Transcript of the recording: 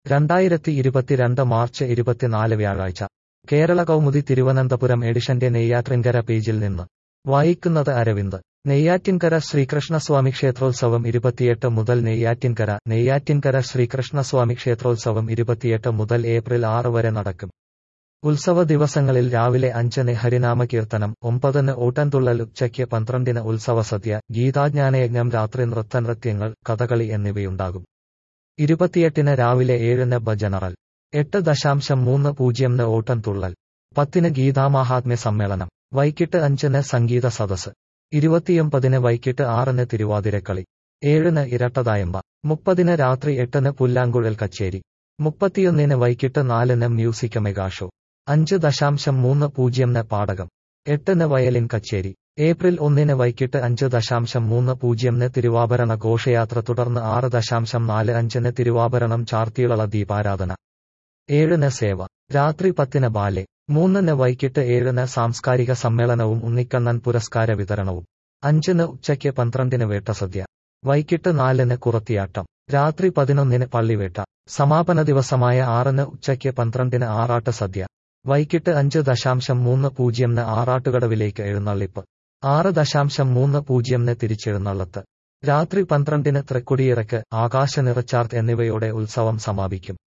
രണ്ടായിരത്തി ഇരുപത്തിരണ്ട് മാർച്ച് ഇരുപത്തിനാല് വ്യാഴാഴ്ച കേരള കൗമുദി തിരുവനന്തപുരം എഡിഷന്റെ നെയ്യാറ്റിൻകര പേജിൽ നിന്ന് വായിക്കുന്നത് അരവിന്ദ് നെയ്യാറ്റിൻകര ശ്രീകൃഷ്ണസ്വാമി ക്ഷേത്രോത്സവം ഇരുപത്തിയെട്ട് മുതൽ നെയ്യാറ്റിൻകര നെയ്യാറ്റിൻകര ശ്രീകൃഷ്ണസ്വാമി ക്ഷേത്രോത്സവം ഇരുപത്തിയെട്ട് മുതൽ ഏപ്രിൽ ആറ് വരെ നടക്കും ഉത്സവ ദിവസങ്ങളിൽ രാവിലെ അഞ്ചിന് ഹരിനാമ കീർത്തനം ഒമ്പതിന് ഓട്ടൻതുള്ളൽ ഉച്ചയ്ക്ക് പന്ത്രണ്ടിന് ഉത്സവസദ്യ ഗീതാജ്ഞാനയജ്ഞം രാത്രി നൃത്തനൃത്യങ്ങൾ കഥകളി എന്നിവയുണ്ടാകും ഇരുപത്തിയെട്ടിന് രാവിലെ ഏഴിന് ഭജനറൽ എട്ട് ദശാംശം മൂന്ന് പൂജ്യംന് ഓട്ടൻതുള്ളൽ പത്തിന് ഗീതാമാഹാത്മ്യ സമ്മേളനം വൈകിട്ട് അഞ്ചിന് സംഗീത സദസ് ഇരുപത്തിയൊമ്പതിന് വൈകിട്ട് ആറിന് തിരുവാതിരക്കളി ഏഴിന് ഇരട്ടതായമ്പ മുപ്പതിന് രാത്രി എട്ടിന് പുല്ലാങ്കുഴൽ കച്ചേരി മുപ്പത്തിയൊന്നിന് വൈകിട്ട് നാലിന് മ്യൂസിക് മെഗാഷോ അഞ്ച് ദശാംശം മൂന്ന് പൂജ്യംന് പാടകം എട്ടിന് വയലിൻ കച്ചേരി ഏപ്രിൽ ഒന്നിന് വൈകിട്ട് അഞ്ച് ദശാംശം മൂന്ന് പൂജ്യംന് തിരുവാഭരണ ഘോഷയാത്ര തുടർന്ന് ആറ് ദശാംശം നാല് അഞ്ചിന് തിരുവാഭരണം ചാർത്തിയുള്ള ദീപാരാധന ഏഴിന് സേവ രാത്രി പത്തിന് ബാലെ മൂന്നിന് വൈകിട്ട് ഏഴിന് സാംസ്കാരിക സമ്മേളനവും ഉണ്ണിക്കണ്ണൻ പുരസ്കാര വിതരണവും അഞ്ചിന് ഉച്ചയ്ക്ക് പന്ത്രണ്ടിന് വേട്ടസദ്യ വൈകിട്ട് നാലിന് കുറത്തിയാട്ടം രാത്രി പതിനൊന്നിന് പള്ളിവേട്ട സമാപന ദിവസമായ ആറിന് ഉച്ചയ്ക്ക് പന്ത്രണ്ടിന് ആറാട്ട് സദ്യ വൈകിട്ട് അഞ്ച് ദശാംശം മൂന്ന് പൂജ്യംന് ആറാട്ടുകടവിലേക്ക് എഴുന്നള്ളിപ്പ് ആറ് ദശാംശം മൂന്ന് പൂജ്യംന് തിരിച്ചെഴുന്നള്ളത്ത് രാത്രി പന്ത്രണ്ടിന് തൃക്കൊടിയിറക്ക് ആകാശ നിറച്ചാർത്ത് എന്നിവയോടെ ഉത്സവം സമാപിക്കും